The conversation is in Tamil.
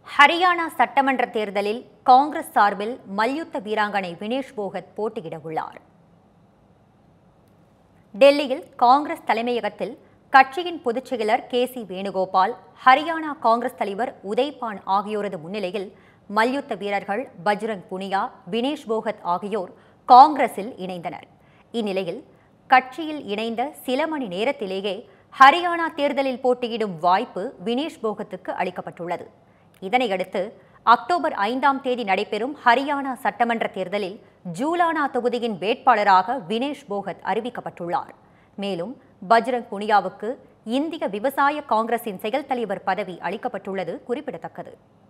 ஹரியானா சட்டமன்ற தேர்தலில் காங்கிரஸ் சார்பில் மல்யுத்த வீராங்கனை வினேஷ் போகத் போட்டியிட உள்ளார் டெல்லியில் காங்கிரஸ் தலைமையகத்தில் கட்சியின் பொதுச் செயலர் K C Venugopal Haryana Congress தலைவர் உதய்பான் ஆகியோரது முன்னிலையில் மல்யுத்த வீரர்கள் பஜ்ரங் புனியா வினேஷ் போகத் ஆகியோர் காங்கிரஸில் இணைந்தனர் இந்நிலையில் கட்சியில் இணைந்த சில மணி நேரத்திலேயே ஹரியானா தேர்தலில் போட்டியிடும் வாய்ப்பு வினேஷ் போகத்துக்கு அளிக்கப்பட்டுள்ளது இதனையடுத்து அக்டோபர் ஐந்தாம் தேதி நடைபெறும் ஹரியானா சட்டமன்ற தேர்தலில் ஜூலானா தொகுதியின் வேட்பாளராக வினேஷ் போகத் அறிவிக்கப்பட்டுள்ளார் மேலும் பஜ்ரங் புனியாவுக்கு இந்திய விவசாய காங்கிரசின் செயல் தலைவர் பதவி அளிக்கப்பட்டுள்ளது குறிப்பிடத்தக்கது